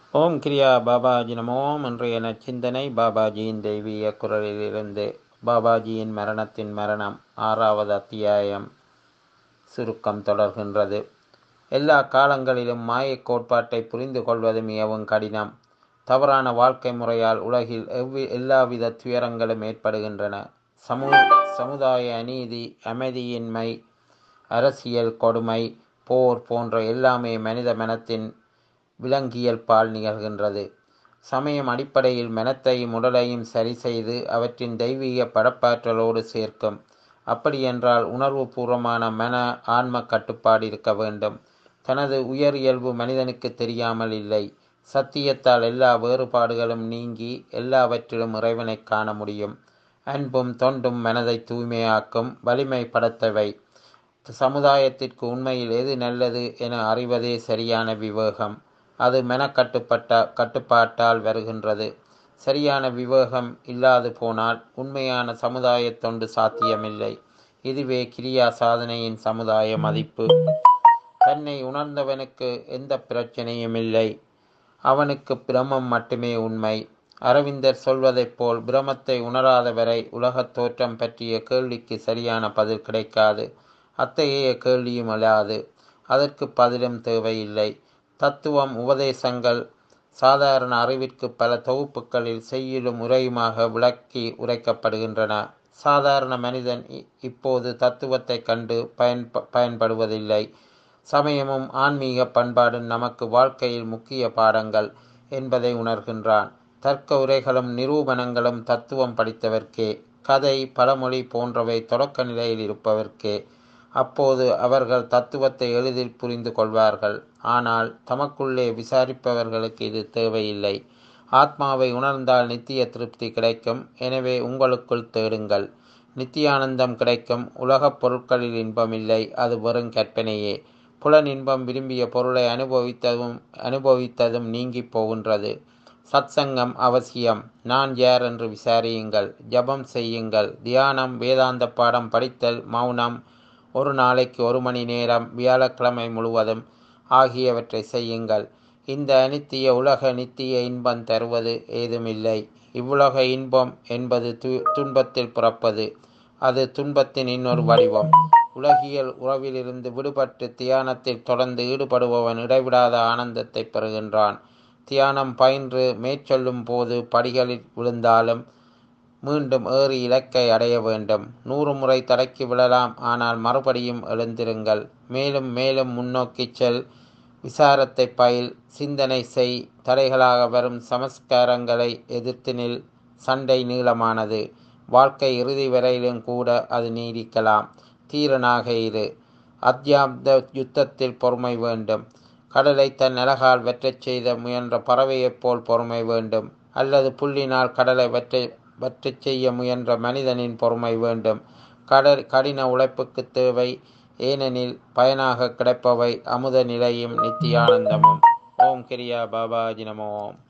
ஓம் கிரியா பாபாஜி நமோம் இன்றைய நச்சிந்தனை பாபாஜியின் தெய்வீக குரலிலிருந்து பாபாஜியின் மரணத்தின் மரணம் ஆறாவது அத்தியாயம் சுருக்கம் தொடர்கின்றது எல்லா காலங்களிலும் மாயைக் கோட்பாட்டை புரிந்து கொள்வது மிகவும் கடினம் தவறான வாழ்க்கை முறையால் உலகில் எவ்வி எல்லாவித துயரங்களும் ஏற்படுகின்றன சமூ சமுதாய அநீதி அமைதியின்மை அரசியல் கொடுமை போர் போன்ற எல்லாமே மனித மனத்தின் விலங்கியல் பால் நிகழ்கின்றது சமயம் அடிப்படையில் மனத்தையும் உடலையும் சரி செய்து அவற்றின் தெய்வீக படப்பாற்றலோடு சேர்க்கும் அப்படியென்றால் உணர்வு பூர்வமான மன ஆன்ம கட்டுப்பாடு இருக்க வேண்டும் தனது உயர் இயல்பு மனிதனுக்கு தெரியாமல் இல்லை சத்தியத்தால் எல்லா வேறுபாடுகளும் நீங்கி எல்லாவற்றிலும் இறைவனை காண முடியும் அன்பும் தொண்டும் மனதை தூய்மையாக்கும் வலிமைப்படுத்தவை சமுதாயத்திற்கு உண்மையில் எது நல்லது என அறிவதே சரியான விவேகம் அது மெனக்கட்டுப்பட்ட கட்டுப்பாட்டால் வருகின்றது சரியான விவேகம் இல்லாது போனால் உண்மையான சமுதாய தொண்டு சாத்தியமில்லை இதுவே கிரியா சாதனையின் சமுதாய மதிப்பு தன்னை உணர்ந்தவனுக்கு எந்த பிரச்சனையும் இல்லை அவனுக்கு பிரமம் மட்டுமே உண்மை அரவிந்தர் சொல்வதைப் போல் பிரமத்தை உணராதவரை உலகத் தோற்றம் பற்றிய கேள்விக்கு சரியான பதில் கிடைக்காது அத்தகைய கேள்வியும் அல்லாது அதற்கு பதிலும் தேவையில்லை தத்துவம் உபதேசங்கள் சாதாரண அறிவிற்கு பல தொகுப்புகளில் செய்யுளும் உரையுமாக விளக்கி உரைக்கப்படுகின்றன சாதாரண மனிதன் இப்போது தத்துவத்தை கண்டு பயன் பயன்படுவதில்லை சமயமும் ஆன்மீக பண்பாடும் நமக்கு வாழ்க்கையில் முக்கிய பாடங்கள் என்பதை உணர்கின்றான் தர்க்க உரைகளும் நிரூபணங்களும் தத்துவம் படித்தவர்க்கே கதை பழமொழி போன்றவை தொடக்க நிலையில் இருப்பவர்க்கே அப்போது அவர்கள் தத்துவத்தை எளிதில் புரிந்து கொள்வார்கள் ஆனால் தமக்குள்ளே விசாரிப்பவர்களுக்கு இது தேவையில்லை ஆத்மாவை உணர்ந்தால் நித்திய திருப்தி கிடைக்கும் எனவே உங்களுக்குள் தேடுங்கள் நித்தியானந்தம் கிடைக்கும் உலகப் பொருட்களில் இன்பம் இல்லை அது வெறும் கற்பனையே புலன் இன்பம் விரும்பிய பொருளை அனுபவித்ததும் அனுபவித்ததும் நீங்கி போகின்றது சத்சங்கம் அவசியம் நான் யார் என்று விசாரியுங்கள் ஜபம் செய்யுங்கள் தியானம் வேதாந்த பாடம் படித்தல் மௌனம் ஒரு நாளைக்கு ஒரு மணி நேரம் வியாழக்கிழமை முழுவதும் ஆகியவற்றை செய்யுங்கள் இந்த அனித்திய உலக நித்திய இன்பம் தருவது ஏதுமில்லை இவ்வுலக இன்பம் என்பது து துன்பத்தில் பிறப்பது அது துன்பத்தின் இன்னொரு வடிவம் உலகியல் உறவிலிருந்து விடுபட்டு தியானத்தில் தொடர்ந்து ஈடுபடுபவன் இடைவிடாத ஆனந்தத்தை பெறுகின்றான் தியானம் பயின்று மேற்சொல்லும் போது படிகளில் விழுந்தாலும் மீண்டும் ஏறி இலக்கை அடைய வேண்டும் நூறு முறை தடக்கி விழலாம் ஆனால் மறுபடியும் எழுந்திருங்கள் மேலும் மேலும் முன்னோக்கி செல் விசாரத்தை பயில் சிந்தனை செய் தடைகளாக வரும் சமஸ்காரங்களை எதிர்த்து நில் சண்டை நீளமானது வாழ்க்கை இறுதி வரையிலும் கூட அது நீடிக்கலாம் தீரனாக இரு அத்தியாப்த யுத்தத்தில் பொறுமை வேண்டும் கடலை தன் அழகால் வெற்றச் செய்த முயன்ற பறவையைப் போல் பொறுமை வேண்டும் அல்லது புள்ளினால் கடலை வெற்ற வற்றச் செய்ய முயன்ற மனிதனின் பொறுமை வேண்டும் கடல் கடின உழைப்புக்கு தேவை ஏனெனில் பயனாக கிடைப்பவை அமுத நிலையும் நித்தியானந்தமும் ஓம் கிரியா பாபாஜி நம ஓம்